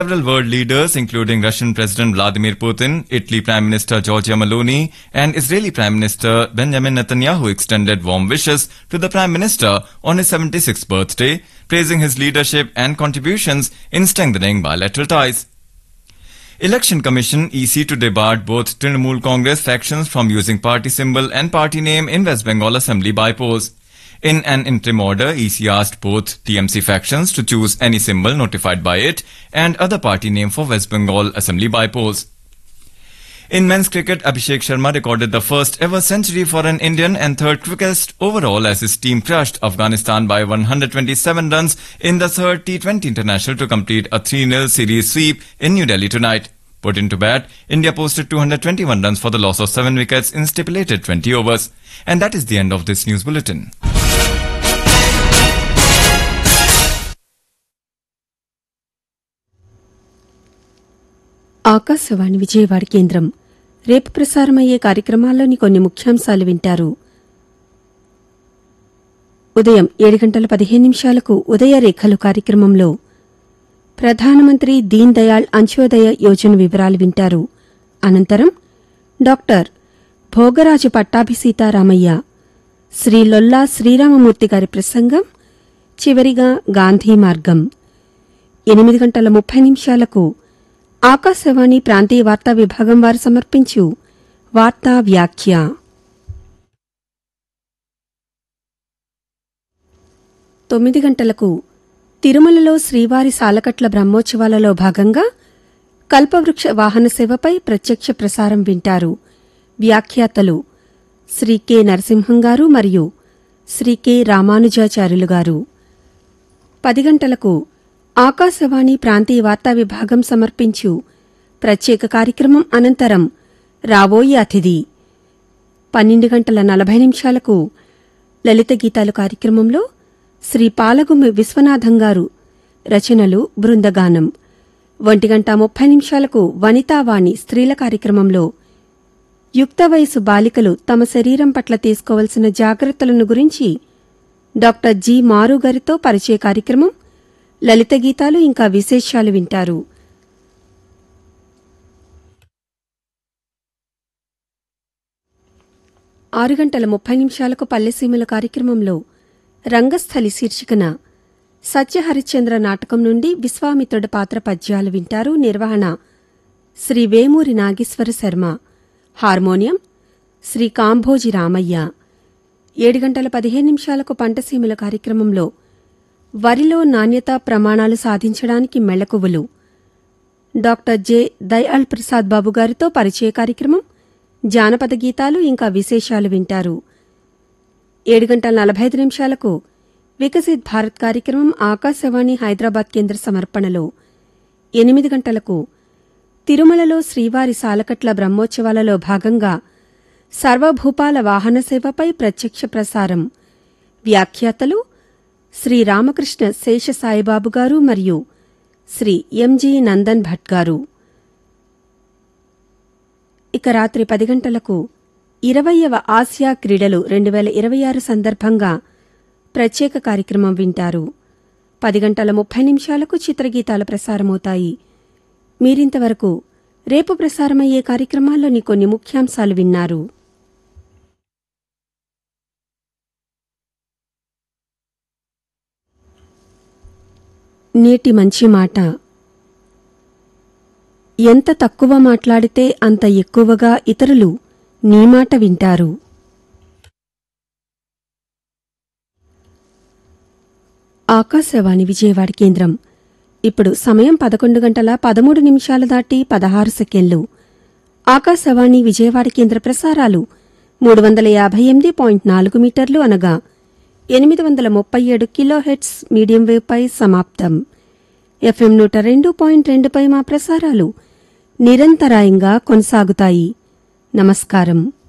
Several world leaders, including Russian President Vladimir Putin, Italy Prime Minister Giorgia Meloni, and Israeli Prime Minister Benjamin Netanyahu extended warm wishes to the Prime Minister on his 76th birthday, praising his leadership and contributions in strengthening bilateral ties. Election Commission EC today barred both Trinamool Congress factions from using party symbol and party name in West Bengal Assembly by polls. In an interim order, EC asked both TMC factions to choose any symbol notified by it and other party name for West Bengal Assembly by polls. In men's cricket, Abhishek Sharma recorded the first ever century for an Indian and third quickest overall as his team crushed Afghanistan by 127 runs in the third T20 international to complete a 3-0 series sweep in New Delhi tonight. Put into bat, India posted 221 runs for the loss of 7 wickets in stipulated 20 overs. And that is the end of this news bulletin. Akashvani Vijayawada కేంద్రం రేపు ప్రసారమయ్యే కార్యక్రమాల్లోని కొన్ని ముఖ్యాంశాలు వింటారు ఉదయం ఏడు గంటల పదిహేను నిమిషాలకు ఉదయ రేఖలు కార్యక్రమంలో ప్రధానమంత్రి దీన్ దయాళ్ అంత్యోదయ యోజన వివరాలు వింటారు అనంతరం డాక్టర్ భోగరాజు పట్టాభి సీతారామయ్య శ్రీ లొల్లా శ్రీరామమూర్తి గారి ప్రసంగం చివరిగా గాంధీ మార్గం ఎనిమిది గంటల ముప్పై నిమిషాలకు ఆకాశవాణి ప్రాంతీయ వార్తా విభాగం వారు సమర్పించు వార్తా వ్యాఖ్య తొమ్మిది గంటలకు తిరుమలలో శ్రీవారి సాలకట్ల బ్రహ్మోత్సవాలలో భాగంగా కల్పవృక్ష వాహన సేవపై ప్రత్యక్ష ప్రసారం వింటారు వ్యాఖ్యాతలు శ్రీ కె నరసింహం గారు మరియు శ్రీ కె రామానుజాచార్యులు గారు పది గంటలకు ఆకాశవాణి ప్రాంతీయ వార్తా విభాగం సమర్పించు ప్రత్యేక కార్యక్రమం అనంతరం రాబోయే అతిథి పన్నెండు గంటల నలభై నిమిషాలకు లలిత గీతాలు కార్యక్రమంలో శ్రీ పాలగుమి విశ్వనాథం గారు రచనలు బృందగానం ఒంటి గంట ముప్పై నిమిషాలకు వనితావాణి స్త్రీల కార్యక్రమంలో యుక్త వయసు బాలికలు తమ శరీరం పట్ల తీసుకోవలసిన జాగ్రత్తలను గురించి డాక్టర్ జి మారు గారితో పరిచయ కార్యక్రమం లలిత గీతాలు ఇంకా విశేషాలు వింటారు ఆరు గంటల ముప్పై నిమిషాలకు పల్లెసీమల కార్యక్రమంలో రంగస్థలి శీర్షికన సత్యహరిశ్చంద్ర నాటకం నుండి విశ్వామిత్రుడి పాత్ర పద్యాలు వింటారు నిర్వహణ శ్రీ వేమూరి నాగేశ్వర శర్మ హార్మోనియం శ్రీ కాంభోజి రామయ్య ఏడు గంటల పదిహేను నిమిషాలకు పంటసీమల కార్యక్రమంలో వరిలో నాణ్యతా ప్రమాణాలు సాధించడానికి మెళకువలు డాక్టర్ జె దయాళ్ ప్రసాద్ బాబు గారితో పరిచయ కార్యక్రమం జానపద గీతాలు ఇంకా విశేషాలు వింటారు ఏడు గంటల నలభై ఐదు నిమిషాలకు వికసిత్ భారత్ కార్యక్రమం ఆకాశవాణి హైదరాబాద్ కేంద్ర సమర్పణలో ఎనిమిది గంటలకు తిరుమలలో శ్రీవారి సాలకట్ల బ్రహ్మోత్సవాలలో భాగంగా సర్వభూపాల వాహన సేవపై ప్రత్యక్ష ప్రసారం వ్యాఖ్యాతలు శ్రీ రామకృష్ణ శేష సాయిబాబు గారు మరియు శ్రీ ఎంజి నందన్ భట్ గారు ఇక రాత్రి పది గంటలకు ఇరవయవ ఆసియా క్రీడలు రెండు వేల ఇరవై ఆరు సందర్భంగా ప్రత్యేక కార్యక్రమం వింటారు పది గంటల ముప్పై నిమిషాలకు చిత్రగీతాలు ప్రసారమవుతాయి మీరింతవరకు రేపు ప్రసారమయ్యే కార్యక్రమాల్లోని కొన్ని ముఖ్యాంశాలు విన్నారు నేటి మంచి మాట ఎంత తక్కువ మాట్లాడితే అంత ఎక్కువగా ఇతరులు నీ మాట వింటారు ఆకాశవాణి విజయవాడ కేంద్రం ఇప్పుడు సమయం పదకొండు గంటల పదమూడు నిమిషాలు దాటి పదహారు సెకండ్లు ఆకాశవాణి విజయవాడ కేంద్ర ప్రసారాలు మూడు వందల యాభై ఎనిమిది పాయింట్ నాలుగు మీటర్లు అనగా ఎనిమిది వందల ముప్పై ఏడు కిలోహెట్స్ మీడియం వేవ్పై సమాప్తం ఎఫ్ఎం నూట రెండు పాయింట్ రెండుపై మా ప్రసారాలు నిరంతరాయంగా కొనసాగుతాయి నమస్కారం